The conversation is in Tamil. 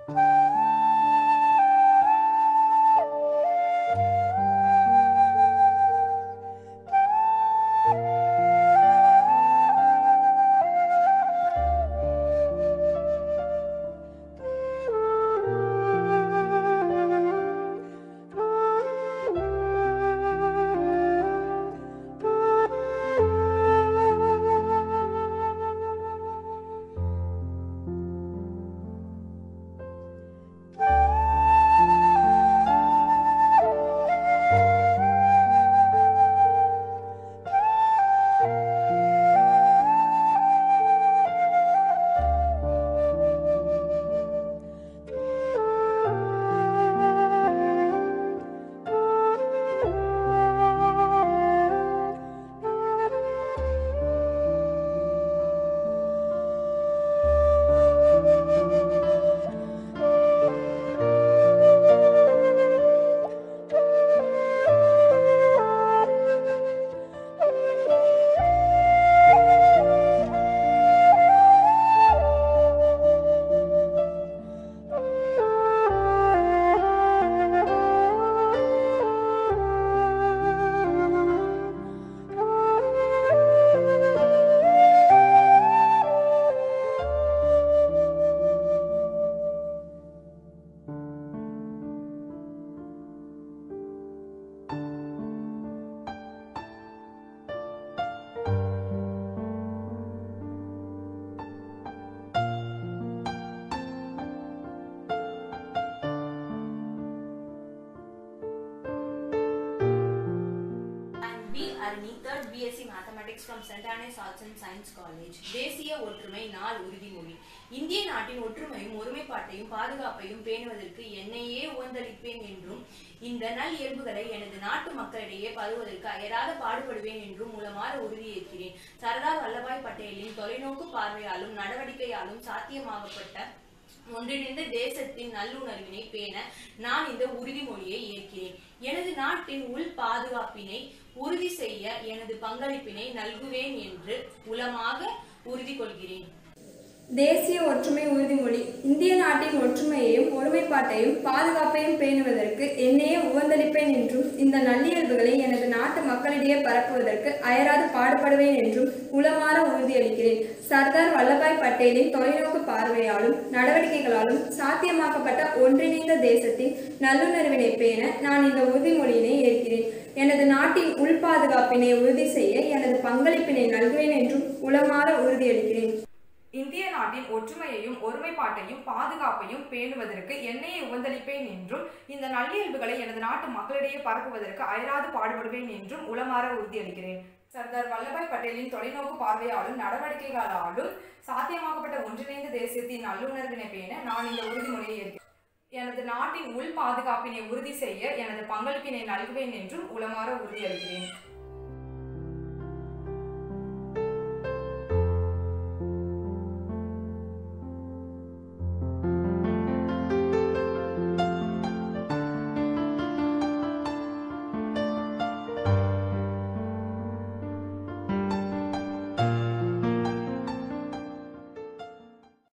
Arni, third BSc Mathematics from St. Anne's Arts and Science College. தேசிய ஒற்றுமை நாள் உறுதிமொழி இந்திய நாட்டின் ஒற்றுமையும் ஒருமைப்பாட்டையும் பாதுகாப்பையும் பேணுவதற்கு என்னையே உவந்தளிப்பேன் என்றும் இந்த நல் இயல்புகளை எனது நாட்டு மக்களிடையே பரவுவதற்கு அயராத பாடுபடுவேன் என்றும் மூலமாற உறுதியேற்கிறேன் சர்தார் வல்லபாய் பட்டேலின் தொலைநோக்கு பார்வையாலும் நடவடிக்கையாலும் சாத்தியமாகப்பட்ட ஒன்றிணைந்த தேசத்தின் நல்லுணர்வினை பேண நான் இந்த உறுதிமொழியை ஏற்கிறேன் எனது நாட்டின் உள் பாதுகாப்பினை உறுதி செய்ய எனது பங்களிப்பினை நல்குவேன் என்று உளமாக உறுதி கொள்கிறேன் தேசிய ஒற்றுமை உறுதிமொழி இந்திய நாட்டின் ஒற்றுமையையும் ஒருமைப்பாட்டையும் பாதுகாப்பையும் பேணுவதற்கு என்னையே உவந்தளிப்பேன் என்றும் இந்த நல்லியல்புகளை எனது நாட்டு மக்களிடையே பரப்புவதற்கு அயராது பாடுபடுவேன் என்றும் உளமாற உறுதியளிக்கிறேன் சர்தார் வல்லபாய் பட்டேலின் தொலைநோக்கு பார்வையாலும் நடவடிக்கைகளாலும் சாத்தியமாக்கப்பட்ட ஒன்றிணைந்த தேசத்தின் நல்லுணர்வினை பேண நான் இந்த உறுதிமொழியினை ஏற்கிறேன் எனது நாட்டின் உள் பாதுகாப்பினை உறுதி செய்ய எனது பங்களிப்பினை நல்குவேன் என்றும் உளமாற உறுதியளிக்கிறேன் இந்திய நாட்டின் ஒற்றுமையையும் ஒருமைப்பாட்டையும் பாதுகாப்பையும் பேணுவதற்கு என்னையே உவந்தளிப்பேன் என்றும் இந்த நல்லியல்புகளை எனது நாட்டு மக்களிடையே பரப்புவதற்கு அயராது பாடுபடுவேன் என்றும் உளமாற உறுதியளிக்கிறேன் சர்தார் வல்லபாய் பட்டேலின் தொலைநோக்கு பார்வையாலும் நடவடிக்கைகளாலும் சாத்தியமாக்கப்பட்ட ஒன்றிணைந்த தேசியத்தின் நல்லுணர்வினை பேண நான் இந்த உறுதிமொழியை ஏற்கிறேன் எனது நாட்டின் உள் பாதுகாப்பினை உறுதி செய்ய எனது பங்களிப்பினை நல்குவேன் என்றும் உளமாற உறுதியளிக்கிறேன்